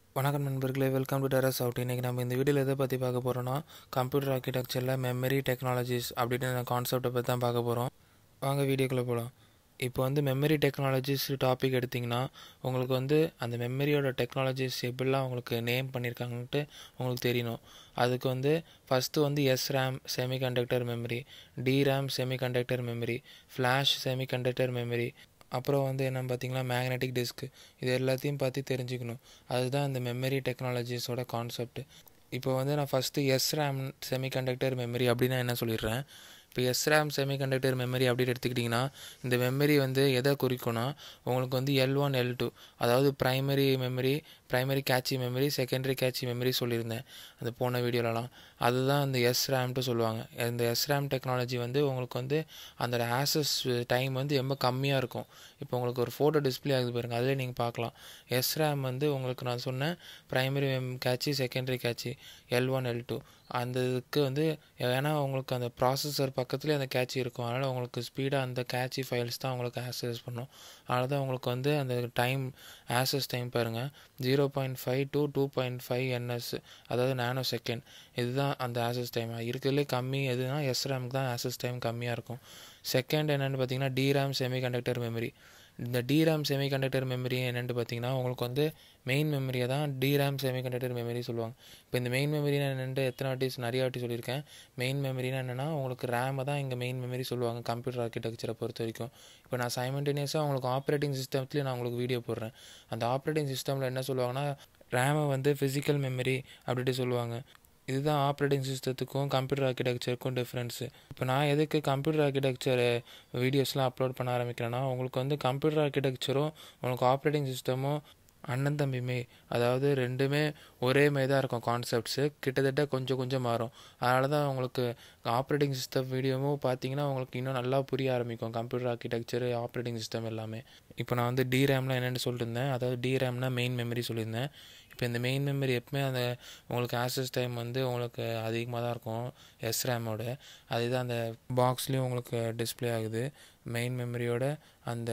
வணக்கம் நண்பர்களே welcome to terrace out இன்றைக்கி நம்ம இந்த வீடியோவில் எதை பற்றி பார்க்க போகிறோன்னா கம்ப்யூட்டர் ஆர்கிடெக்சரில் மெமரி டெக்னாலஜிஸ் அப்படின்னு கான்செப்டை பற்றி தான் பார்க்க போகிறோம் வாங்க வீடியோக்குள்ளே போகலாம் இப்போ வந்து மெமரி டெக்னாலஜிஸ் டாபிக் எடுத்திங்கன்னா உங்களுக்கு வந்து அந்த மெமரியோட டெக்னாலஜிஸ் எப்படிலாம் உங்களுக்கு நேம் பண்ணியிருக்காங்கன்ட்டு உங்களுக்கு தெரியணும் அதுக்கு வந்து ஃபஸ்ட்டு வந்து SRAM semiconductor memory DRAM semiconductor memory flash semiconductor memory அப்புறம் வந்து என்னன்னு பார்த்தீங்கன்னா மேக்னெட்டிக் டிஸ்க் இது எல்லாத்தையும் பற்றி தெரிஞ்சுக்கணும் அதுதான் இந்த மெமரி டெக்னாலஜிஸோட கான்செப்ட் இப்போ வந்து நான் ஃபஸ்ட்டு எஸ்ரேம் செமிகண்டக்டர் மெமரி அப்படின்னு என்ன சொல்லிடுறேன் இப்போ எஸ்ரேம் செமிகண்டக்டர் மெமரி அப்படின்னு எடுத்துக்கிட்டிங்கன்னா இந்த மெமரி வந்து எதை குறிக்கும்னா உங்களுக்கு வந்து எல் ஒன் எல் டூ அதாவது primary memory primary cache memory secondary cache memory சொல்லியிருந்தேன் அந்த போன வீடியோலலாம் அதுதான் இந்த எஸ்ரேம்ட்டு சொல்லுவாங்க இந்த எஸ்ரேம் டெக்னாலஜி வந்து உங்களுக்கு வந்து அந்த ஆசஸ் டைம் வந்து ரொம்ப கம்மியாக இருக்கும் இப்போ உங்களுக்கு ஒரு ஃபோட்டோ டிஸ்பிளே ஆகுது பாருங்க அதிலே நீங்கள் பார்க்கலாம் எஸ்ரேம் வந்து உங்களுக்கு நான் சொன்னேன் primary cache secondary cache L one L two அந்த இதுக்கு வந்து ஏன்னா உங்களுக்கு அந்த ப்ராசஸர் பக்கத்துலேயே அந்த கேட்சி இருக்கும் அதனால் உங்களுக்கு ஸ்பீடாக அந்த கேட்சி ஃபைல்ஸ் தான் உங்களுக்கு ஆக்சஸ் பண்ணும் அதனால தான் உங்களுக்கு வந்து அந்த டைம் ஆக்சஸ் டைம் பாருங்கள் zero point five to two point five NS அதாவது நானோ செகண்ட் இதுதான் அந்த ஆக்சஸ் டைம் இருக்கிறதுலே கம்மி எதுனா எஸ்ரேமுக்கு தான் ஆக்சஸ் டைம் கம்மியாக இருக்கும் செகண்ட் என்னென்னு பார்த்தீங்கன்னா டிராம் செமிகண்டக்டர் மெமரி இந்த டிராம் செமிகண்டக்டர் மெமரி என்னென்னு பார்த்தீங்கன்னா உங்களுக்கு வந்து மெயின் மெமரியை தான் டிராம் செமிகண்டக்டர் மெமரி சொல்லுவாங்க இப்போ இந்த மெயின் மெமரினா என்னென்னு எத்தனை வாட்டிஸ் நிறைய வாட்டி சொல்லியிருக்கேன் மெயின் மெமரினா என்னென்னா உங்களுக்கு ரேமை தான் இங்கே மெயின் மெமரி சொல்லுவாங்க கம்ப்யூட்டர் ஆர்கிடெக்சரை பொறுத்த வரைக்கும் இப்போ நான் சைமல்டேனியஸாக உங்களுக்கு ஆப்ரேட்டிங் சிஸ்டம்லேயும் நான் உங்களுக்கு வீடியோ போடுறேன் அந்த ஆப்ரேட்டிங் சிஸ்டமில் என்ன சொல்லுவாங்கன்னா ரேமை வந்து ஃபிசிக்கல் மெமரி அப்படின்ட்டு சொல்லுவாங்க இதுதான் ஆப்ரேட்டிங் சிஸ்டத்துக்கும் கம்ப்யூட்டர் ஆர்கிடெக்சருக்கும் டிஃப்ரென்ஸு இப்போ நான் எதுக்கு கம்ப்யூட்டர் ஆர்கிடெக்சர் வீடியோஸ்லாம் அப்லோட் பண்ண ஆரம்பிக்கிறேன்னா உங்களுக்கு வந்து கம்ப்யூட்டர் ஆர்கிடெக்சரும் உங்களுக்கு ஆப்ரேட்டிங் சிஸ்டமும் அண்ணன் தம்பிமே அதாவது ரெண்டுமே ஒரே மாதிரி தான் இருக்கும் கான்செப்ட்ஸு கிட்டத்தட்ட கொஞ்சம் கொஞ்சம் மாறும் அதனால தான் உங்களுக்கு ஆப்ரேட்டிங் சிஸ்டம் வீடியோவும் பார்த்தீங்கன்னா உங்களுக்கு இன்னும் நல்லா புரிய ஆரம்பிக்கும் கம்ப்யூட்டர் ஆர்கிடெக்சர் ஆப்ரேட்டிங் சிஸ்டம் எல்லாமே இப்போ நான் வந்து டிரேம்லாம் என்னென்னு சொல்லிட்டு இருந்தேன் அதாவது டிரேம்னா மெயின் மெமரி சொல்லியிருந்தேன் இப்போ இந்த மெயின் மெமரி எப்பவுமே அந்த உங்களுக்கு ஆக்சஸ் டைம் வந்து உங்களுக்கு அதிகமாக தான் இருக்கும் எஸ்ரேமோட அதுதான் அந்த பாக்ஸ்லேயும் உங்களுக்கு டிஸ்பிளே ஆகுது மெயின் மெமரியோட அந்த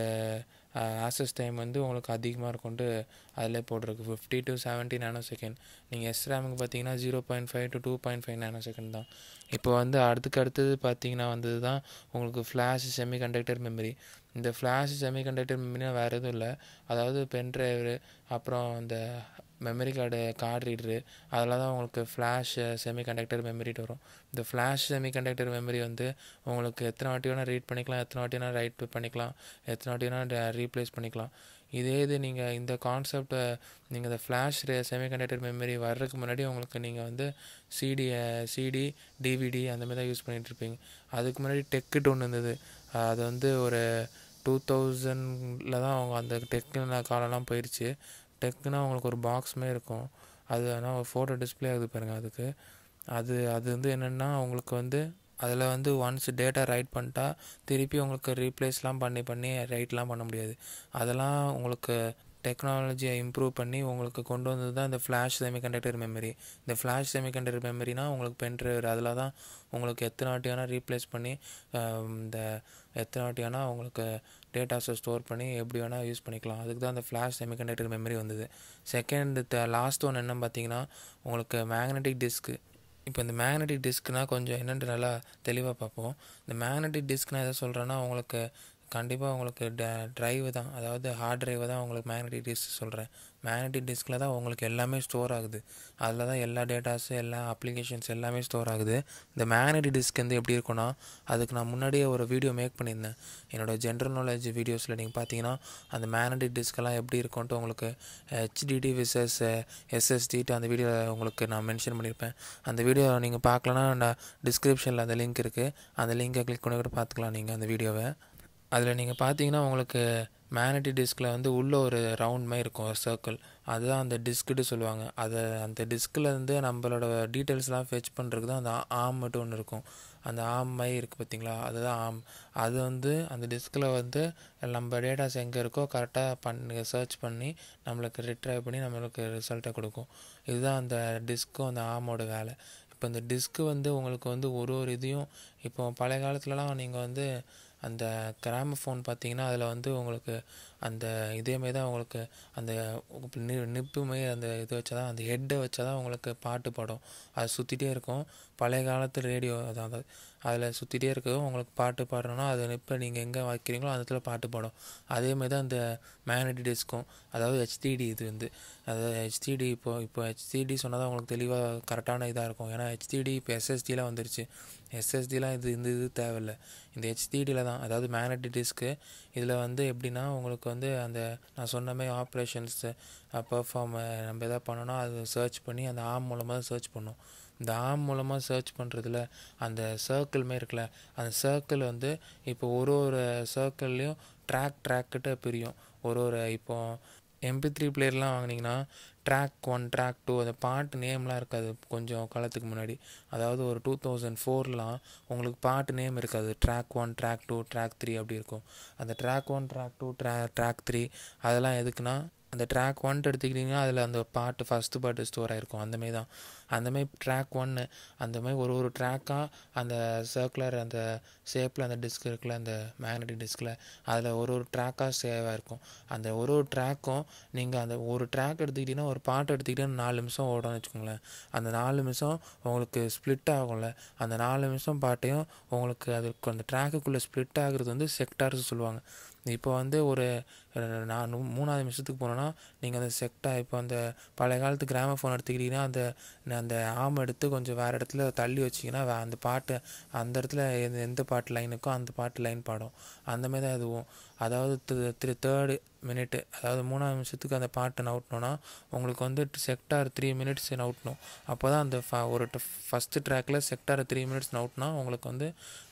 ஆக்சஸ் டைம் வந்து உங்களுக்கு அதிகமாக இருக்கும்ட்டு அதிலே போட்டிருக்கு fifty to seventy nanosecond நீங்கள் எஸ்ரேமுக்கு பார்த்தீங்கன்னா zero point five to two point five nanosecond தான் இப்போ வந்து அடுத்துக்கு அடுத்தது பார்த்தீங்கன்னா வந்தது தான் உங்களுக்கு ஃப்ளாஷ் செமிகண்டக்டர் மெமரி இந்த ஃப்ளாஷ் செமிகண்டக்டர் மெமரினா வேறு எதுவும் இல்லை அதாவது பென் ட்ரைவரு அப்புறம் இந்த மெமரி கார்டு கார்டு ரீடரு அதில் தான் உங்களுக்கு ஃப்ளாஷ் செமிகண்டக்டர் மெமரி வரும் இந்த ஃப்ளாஷ் செமிகண்டக்டர் மெமரி வந்து உங்களுக்கு எத்தனை வாட்டி வேணால் ரீட் பண்ணிக்கலாம் எத்தனை வாட்டி வேணால் ரைட் பண்ணிக்கலாம் எத்தனை வாட்டி வேணால் ரீப்ளேஸ் பண்ணிக்கலாம் இதே இது நீங்கள் இந்த கான்செப்டை நீங்கள் இந்த ஃப்ளாஷ் செமிகண்டக்டர் மெமரி வர்றதுக்கு முன்னாடி உங்களுக்கு நீங்கள் வந்து சிடி சிடி டிவிடி அந்த மாதிரி தான் யூஸ் பண்ணிகிட்ருப்பீங்க அதுக்கு முன்னாடி டெக்குட்டு ஒன்று இருந்தது அது வந்து ஒரு டூ தௌசண்டில் தான் அவங்க அந்த டெக்குன காலம்லாம் போயிடுச்சு டெக்குனா உங்களுக்கு ஒரு பாக்ஸ் மாதிரி இருக்கும் அது ஆனால் ஒரு ஃபோட்டோ டிஸ்பிளே ஆகுது பாருங்கள் அதுக்கு அது அது வந்து என்னென்னா உங்களுக்கு வந்து அதில் வந்து ஒன்ஸ் டேட்டா ரைட் பண்ணிட்டா திருப்பி உங்களுக்கு ரீப்ளேஸ்லாம் பண்ணி பண்ணி ரைட்லாம் பண்ண முடியாது அதெல்லாம் உங்களுக்கு டெக்னாலஜியை இம்ப்ரூவ் பண்ணி உங்களுக்கு கொண்டு வந்தது தான் இந்த ஃப்ளாஷ் செமிகண்டக்டர் மெமரி இந்த ஃப்ளாஷ் செமிகண்டக்டர் மெமரினா உங்களுக்கு பென் ட்ரைவர் அதில் தான் உங்களுக்கு எத்தனை வாட்டி வேணால் ரீப்ளேஸ் பண்ணி இந்த எத்தனை வாட்டி வேணால் உங்களுக்கு டேட்டாஸை ஸ்டோர் பண்ணி எப்படி வேணால் யூஸ் பண்ணிக்கலாம் அதுக்கு தான் அந்த ஃப்ளாஷ் செமிகண்டக்டர் மெமரி வந்தது செகண்ட் லாஸ்ட் ஒன் என்னன்னு பார்த்தீங்கன்னா உங்களுக்கு மேக்னெட்டிக் டிஸ்க்கு இப்போ இந்த மேக்னெட்டிக் டிஸ்க்னால் கொஞ்சம் என்னென்று நல்லா தெளிவாக பார்ப்போம் இந்த மேக்னெட்டிக் டிஸ்க்னால் எதை சொல்கிறேன்னா உங்களுக்கு கண்டிப்பாக உங்களுக்கு ட ட்ரைவு தான் அதாவது ஹார்ட் ட்ரைவை தான் உங்களுக்கு மேக்னெட்டிக் டிஸ்க் சொல்கிறேன் மேக்னெட்டிக் டிஸ்கில் தான் உங்களுக்கு எல்லாமே ஸ்டோர் ஆகுது அதில் தான் எல்லா டேட்டாஸு எல்லா அப்ளிகேஷன்ஸ் எல்லாமே ஸ்டோர் ஆகுது இந்த மேக்னெட்டிக் டிஸ்க் வந்து எப்படி இருக்குன்னா அதுக்கு நான் முன்னாடியே ஒரு வீடியோ மேக் பண்ணியிருந்தேன் என்னோடய ஜென்ரல் நாலேஜ் வீடியோஸில் நீங்கள் பார்த்தீங்கன்னா அந்த மேக்னெட்டிக் டிஸ்கெல்லாம் எப்படி இருக்கும்ன்ட்டு உங்களுக்கு ஹெச்டிடி விசஸ் எஸ்எஸ்டிட்டு அந்த வீடியோ உங்களுக்கு நான் மென்ஷன் பண்ணியிருப்பேன் அந்த வீடியோ நீங்கள் பார்க்கலன்னா நான் டிஸ்கிரிப்ஷனில் அந்த லிங்க் இருக்குது அந்த லிங்கை கிளிக் பண்ணி கூட பார்த்துக்கலாம் நீங்கள் அந்த வீடியோவை அதில் நீங்கள் பார்த்தீங்கன்னா உங்களுக்கு மேக்னெட்டிக் டிஸ்கில் வந்து உள்ளே ஒரு ரவுண்ட் மாதிரி இருக்கும் ஒரு சர்க்கிள் அதுதான் அந்த டிஸ்க்குட்டு சொல்லுவாங்க அதை அந்த டிஸ்கில் இருந்து நம்மளோட டீட்டெயில்ஸ்லாம் ஃபெச் பண்ணுறதுக்கு தான் அந்த ஆம் மட்டும் ஒன்று இருக்கும் அந்த ஆம் மாதிரி இருக்குது பார்த்தீங்களா அதுதான் ஆம் அது வந்து அந்த டிஸ்கில் வந்து நம்ம டேட்டாஸ் எங்கே இருக்கோ கரெக்டாக பண்ணி சர்ச் பண்ணி நம்மளுக்கு ரிட்ரைவ் பண்ணி நம்மளுக்கு ரிசல்ட்டை கொடுக்கும் இதுதான் அந்த டிஸ்க்கும் அந்த ஆமோட வேலை இப்போ இந்த டிஸ்க்கு வந்து உங்களுக்கு வந்து ஒரு ஒரு இதையும் இப்போ பழைய காலத்துலலாம் நீங்கள் வந்து அந்த கிராமஃபோன் பார்த்தீங்கன்னா அதில் வந்து உங்களுக்கு அந்த இதேமாரி தான் உங்களுக்கு அந்த நி நிப்பு மாரி அந்த இது வச்சா தான் அந்த ஹெட்டை வச்சா தான் உங்களுக்கு பாட்டு பாடும் அது சுற்றிட்டே இருக்கும் பழைய காலத்து ரேடியோ அதான் அதில் சுற்றிட்டே இருக்கும் உங்களுக்கு பாட்டு பாடணுன்னா அது நிப்பை நீங்கள் எங்கே வைக்கிறீங்களோ அந்த இடத்துல பாட்டு பாடும் அதேமாரி தான் இந்த மேக்னெட்டிக் டிஸ்க்கும் அதாவது ஹெச்டிடி இது வந்து அதாவது ஹெச்டிடி இப்போ இப்போ ஹெச்டிடி சொன்னால் தான் உங்களுக்கு தெளிவாக கரெக்டான இதாக இருக்கும் ஏன்னா ஹெச்டிடி இப்போ எஸ்எஸ்டிலாம் வந்துருச்சு எஸ்எஸ்டிலாம் இது இந்த இது தேவையில்லை இந்த ஹெச்டிடியில் தான் அதாவது மேக்னெட்டிக் டிஸ்க்கு இதில் வந்து எப்படின்னா உங்களுக்கு வந்து அந்த நான் சொன்ன மாதிரி ஆப்ரேஷன்ஸு பர்ஃபார்ம் நம்ம எதாவது பண்ணோன்னா அது சர்ச் பண்ணி அந்த ஆம் மூலமாக தான் சர்ச் பண்ணும் இந்த ஆம் மூலமாக சர்ச் பண்ணுறதுல அந்த சர்க்கிள் மாரி இருக்குல்ல அந்த சர்க்கிள் வந்து இப்போ ஒரு ஒரு சர்க்கிள்லேயும் ட்ராக் ட்ராக்கிட்ட பிரியும் ஒரு ஒரு இப்போ எம்பி த்ரீ பிளேயர்லாம் வாங்கினீங்கன்னா ட்ராக் ஒன் ட்ராக் டூ அந்த பாட்டு நேம்லாம் இருக்காது கொஞ்சம் காலத்துக்கு முன்னாடி அதாவது ஒரு டூ தௌசண்ட் ஃபோர்லாம் உங்களுக்கு பாட்டு நேம் இருக்காது track one track two track three அப்படி இருக்கும் அந்த ட்ராக் ஒன் ட்ராக் டூ ட்ரா ட்ராக் த்ரீ அதெல்லாம் எதுக்குன்னா அந்த ட்ராக் ஒன்ட்டு எடுத்துக்கிட்டிங்கன்னா அதில் அந்த பாட்டு ஃபஸ்ட்டு பாட்டு ஸ்டோர் ஆகிருக்கும் அந்தமாரி தான் அந்தமாரி ட்ராக் ஒன்று அந்தமாதிரி ஒரு ஒரு ட்ராக்காக அந்த சர்க்குலர் அந்த ஷேப்பில் அந்த டிஸ்க் இருக்குல்ல அந்த மேக்னெட்டிக் டிஸ்கில் அதில் ஒரு ஒரு ட்ராக்காக சேவாக இருக்கும் அந்த ஒரு ஒரு ட்ராக்கும் நீங்கள் அந்த ஒரு ட்ராக் எடுத்துக்கிட்டிங்கன்னா ஒரு பாட்டு எடுத்துக்கிட்டிங்கன்னா நாலு நிமிஷம் ஓடும்னு வச்சுக்கோங்களேன் அந்த நாலு நிமிஷம் உங்களுக்கு ஸ்ப்ளிட் ஆகும்ல அந்த நாலு நிமிஷம் பாட்டையும் உங்களுக்கு அதுக்கு அந்த ட்ராக்குக்குள்ளே ஸ்ப்ளிட் ஆகுறது வந்து செக்டார்ஸ் சொல்லுவாங்க இப்போ வந்து ஒரு நான் மூணாவது நிமிஷத்துக்கு போனோன்னா நீங்கள் அந்த செக்டா இப்போ அந்த பழைய காலத்து கிராம ஃபோன் எடுத்துக்கிட்டிங்கன்னா அந்த அந்த ஆம் எடுத்து கொஞ்சம் வேறு இடத்துல தள்ளி வச்சிங்கன்னா அந்த பாட்டு அந்த இடத்துல எந்த எந்த பாட்டு லைன் இருக்கோ அந்த பாட்டு லைன் பாடும் அந்தமாரி தான் இதுவும் அதாவது த்ரீ தேர்டு மினிட்டு அதாவது மூணாவது நிமிஷத்துக்கு அந்த பாட்டை நவுட்டணுன்னா உங்களுக்கு வந்து செக்டார் த்ரீ மினிட்ஸ் நவுட்டணும் அப்போ தான் அந்த ஃப ஒரு ஃபஸ்ட்டு ட்ராக்கில் செக்டார் த்ரீ மினிட்ஸ் நவுட்னா உங்களுக்கு வந்து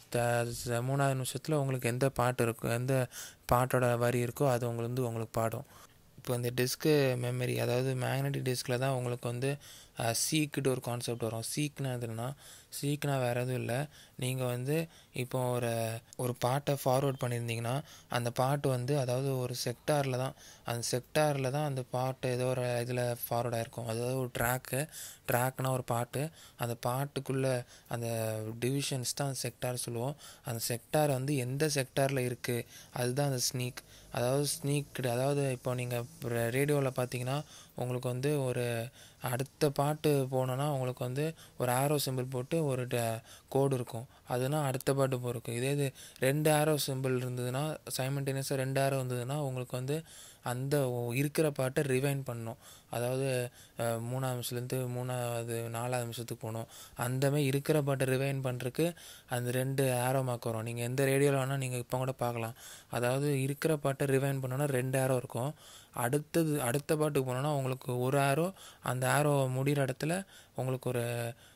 த மூணாவது நிமிஷத்தில் உங்களுக்கு எந்த பாட்டு இருக்கோ எந்த பாட்டோட வரி இருக்கோ அது உங்களுக்கு வந்து உங்களுக்கு பாடும் இப்போ இந்த டிஸ்க்கு மெமரி அதாவது மேக்னெட்டிக் டிஸ்கில் தான் உங்களுக்கு வந்து சீக்குட்டு ஒரு கான்செப்ட் வரும் சீக்னா எதுனா சீக்னா வேறு எதுவும் இல்லை நீங்கள் வந்து இப்போ ஒரு ஒரு பாட்டை ஃபார்வேர்ட் பண்ணியிருந்தீங்கன்னா அந்த பாட்டு வந்து அதாவது ஒரு செக்டாரில் தான் அந்த செக்டாரில் தான் அந்த பாட்டு ஏதோ ஒரு இதில் ஃபார்வர்ட் ஆகிருக்கும் அதாவது ஒரு ட்ராக்கு ட்ராக்னா ஒரு பாட்டு அந்த பாட்டுக்குள்ளே அந்த டிவிஷன்ஸ் தான் அந்த செக்டார் சொல்லுவோம் அந்த செக்டார் வந்து எந்த செக்டாரில் இருக்குது அதுதான் அந்த ஸ்னீக் அதாவது ஸ்னீக் அதாவது இப்போ நீங்கள் ரேடியோவில் பார்த்தீங்கன்னா உங்களுக்கு வந்து ஒரு அடுத்த பாட்டு போனோன்னா உங்களுக்கு வந்து ஒரு ஆரோ சிம்பிள் போட்டு ஒரு கோடு இருக்கும் அதுனா அடுத்த பாட்டு போயிருக்கும் இதே இது ரெண்டு ஆரோ சிம்பிள் இருந்ததுன்னா சைமல்டேனியஸாக ரெண்டு ஆரோ இருந்ததுன்னா உங்களுக்கு வந்து அந்த இருக்கிற பாட்டை ரிவைன் பண்ணணும் அதாவது மூணாவது நிமிஷத்துலேருந்து மூணாவது நாலாவது நிமிஷத்துக்கு போகணும் அந்தமாதிரி இருக்கிற பாட்டை ரிவைன் பண்ணுறதுக்கு அந்த ரெண்டு ஆரோ மார்க் வரும் நீங்கள் எந்த ரேடியோவில் வேணால் நீங்கள் இப்போ கூட பார்க்கலாம் அதாவது இருக்கிற பாட்டை ரிவைன் பண்ணோன்னா ரெண்டு ஆரோ இருக்கும் அடுத்தது அடுத்த பாட்டுக்கு போனோன்னா உங்களுக்கு ஒரு ஆரோ அந்த ஆரோ முடிகிற இடத்துல உங்களுக்கு ஒரு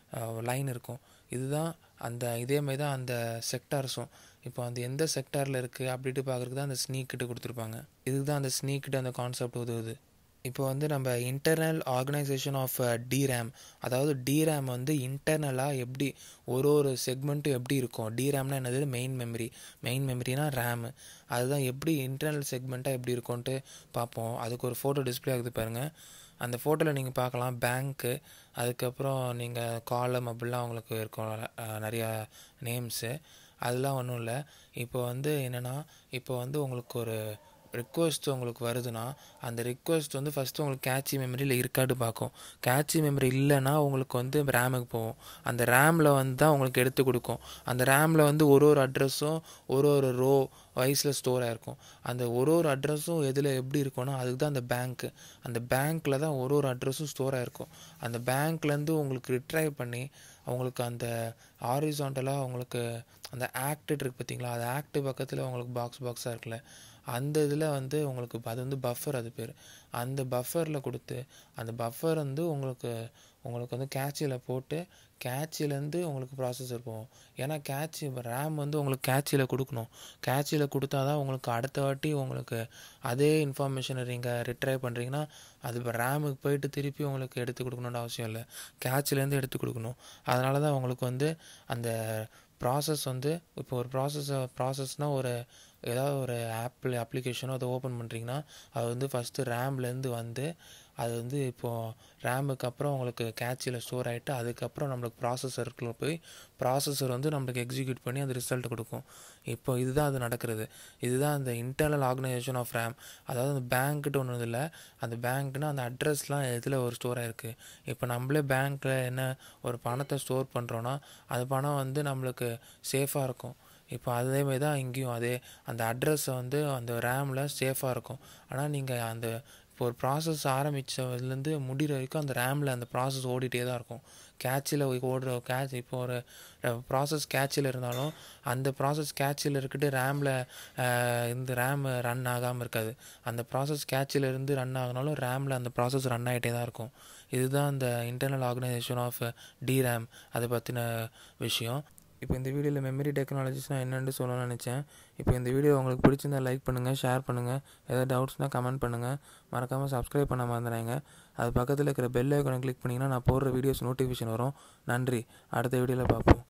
லைன் இருக்கும் இதுதான் அந்த இதேமாரி தான் அந்த செக்டார்ஸும் இப்போ அந்த எந்த செக்டாரில் இருக்குது அப்படின்ட்டு பார்க்குறதுக்கு தான் அந்த ஸ்னீக்கிட்ட கொடுத்துருப்பாங்க இதுக்கு தான் அந்த ஸ்னீக்கிட்ட அந்த கான்செப்ட் உதவுது இப்போ வந்து நம்ம இன்டர்னல் ஆர்கனைசேஷன் ஆஃப் டிரேம் அதாவது டிரேம் வந்து இன்டர்னலாக எப்படி ஒரு ஒரு செக்மெண்ட்டும் எப்படி இருக்கும் டிரேம்னா என்னது மெயின் மெமரி மெயின் மெமரினா ரேமு அதுதான் எப்படி இன்டர்னல் செக்மெண்ட்டாக எப்படி இருக்கும்ன்ட்டு பார்ப்போம் அதுக்கு ஒரு ஃபோட்டோ டிஸ்பிளே ஆகுது பாருங்கள் அந்த ஃபோட்டோவில் நீங்கள் பார்க்கலாம் பேங்க்கு அதுக்கப்புறம் நீங்கள் காலம் அப்படிலாம் உங்களுக்கு இருக்கும் நிறையா நேம்ஸு அதெல்லாம் ஒன்றும் இல்லை இப்போ வந்து என்னென்னா இப்போ வந்து உங்களுக்கு ஒரு ரிக்வஸ்ட் உங்களுக்கு வருதுன்னா அந்த ரிக்வஸ்ட் வந்து ஃபஸ்ட்டு உங்களுக்கு கேட்சி மெமரியில் இருக்காடு பார்க்கும் கேட்சி மெமரி இல்லைன்னா உங்களுக்கு வந்து ரேமுக்கு போகும் அந்த ரேமில் வந்து தான் உங்களுக்கு எடுத்து கொடுக்கும் அந்த ரேமில் வந்து ஒரு ஒரு அட்ரஸும் ஒரு ஒரு ரோ வைஸில் ஸ்டோர் ஆகிருக்கும் அந்த ஒரு ஒரு அட்ரஸும் எதில் எப்படி இருக்கும்னா அதுக்கு தான் அந்த பேங்க்கு அந்த பேங்க்கில் தான் ஒரு ஒரு அட்ரஸும் ஸ்டோர் ஆகிருக்கும் அந்த பேங்க்லேருந்து உங்களுக்கு ரிட்ரைவ் பண்ணி அவங்களுக்கு அந்த ஆரிசாண்டலாக உங்களுக்கு அந்த ஆக்டட் இருக்குது பார்த்தீங்களா அது ஆக்ட் பக்கத்தில் உங்களுக்கு பாக்ஸ் பாக்ஸாக இருக்குல்ல அந்த இதில் வந்து உங்களுக்கு அது வந்து பஃபர் அது பேர் அந்த பஃபரில் கொடுத்து அந்த பஃபர் வந்து உங்களுக்கு உங்களுக்கு வந்து கேட்சியில் போட்டு கேட்சிலேருந்து உங்களுக்கு ப்ராசஸர் போகும் ஏன்னா கேட்சி ரேம் வந்து உங்களுக்கு கேட்சியில் கொடுக்கணும் கேட்சியில் கொடுத்தா தான் உங்களுக்கு அடுத்த வாட்டி உங்களுக்கு அதே இன்ஃபர்மேஷனை நீங்கள் ரிட்ரைவ் பண்ணுறீங்கன்னா அது இப்போ ரேமுக்கு போயிட்டு திருப்பி உங்களுக்கு எடுத்து கொடுக்கணுன்ற அவசியம் இல்லை கேட்சிலேருந்து எடுத்து கொடுக்கணும் அதனால தான் உங்களுக்கு வந்து அந்த ப்ராசஸ் வந்து இப்போ ஒரு ப்ராசஸ் ப்ராசஸ்னால் ஒரு ஏதாவது ஒரு ஆப்பிள் அப்ளிகேஷனோ அதை ஓப்பன் பண்ணுறீங்கன்னா அது வந்து ஃபஸ்ட்டு ரேம்லேருந்து வந்து அது வந்து இப்போது ரேமுக்கு அப்புறம் உங்களுக்கு கேட்சியில் ஸ்டோர் ஆகிட்டு அதுக்கப்புறம் நம்மளுக்கு ப்ராசஸருக்குள்ள போய் ப்ராசஸர் வந்து நம்மளுக்கு எக்ஸிக்யூட் பண்ணி அந்த ரிசல்ட் கொடுக்கும் இப்போ இதுதான் அது நடக்கிறது இதுதான் அந்த இன்டர்னல் ஆர்கனைசேஷன் ஆஃப் ரேம் அதாவது அந்த பேங்க்கிட்ட ஒன்று இல்லை அந்த பேங்க்னா அந்த அட்ரஸ்லாம் எதில் ஒரு ஸ்டோர் ஆகிருக்கு இப்போ நம்மளே பேங்க்கில் என்ன ஒரு பணத்தை ஸ்டோர் பண்ணுறோன்னா அந்த பணம் வந்து நம்மளுக்கு சேஃபாக இருக்கும் இப்போ அதே மாதிரி தான் இங்கேயும் அதே அந்த அட்ரஸை வந்து அந்த ரேமில் சேஃபாக இருக்கும் ஆனால் நீங்கள் அந்த இப்போ ஒரு ப்ராசஸ் ஆரம்பித்ததுலேருந்து முடிகிற வரைக்கும் அந்த ரேமில் அந்த ப்ராசஸ் ஓடிட்டே தான் இருக்கும் கேட்சில் ஓடுற கேட்ச் இப்போ ஒரு ப்ராசஸ் கேட்சில் இருந்தாலும் அந்த ப்ராசஸ் கேட்சில் இருக்கிட்டு ரேமில் இந்த ரேம் ரன் ஆகாமல் இருக்காது அந்த ப்ராசஸ் கேட்சில் இருந்து ரன் ஆகினாலும் ரேமில் அந்த ப்ராசஸ் ரன் ஆகிட்டே தான் இருக்கும் இதுதான் இந்த இன்டர்னல் ஆர்கனைசேஷன் ஆஃப் டிரேம் அதை பற்றின விஷயம் இப்போ இந்த வீடியோவில் மெமரி டெக்னாலஜிஸ்னால் என்னென்னு சொல்லணும்னு நினச்சேன் இப்போ இந்த வீடியோ உங்களுக்கு பிடிச்சிருந்தா லைக் பண்ணுங்கள் ஷேர் பண்ணுங்கள் ஏதாவது டவுட்ஸ்னால் கமெண்ட் பண்ணுங்கள் மறக்காமல் சப்ஸ்கிரைப் பண்ண மறந்துடாங்க அது பக்கத்தில் இருக்கிற பெல் ஐக்கானை கிளிக் பண்ணிங்கன்னா நான் போடுற வீடியோஸ் நோட்டிஃபிகேஷன் வரும் நன்றி அடுத்த வீடியோவில் பார்ப்போம்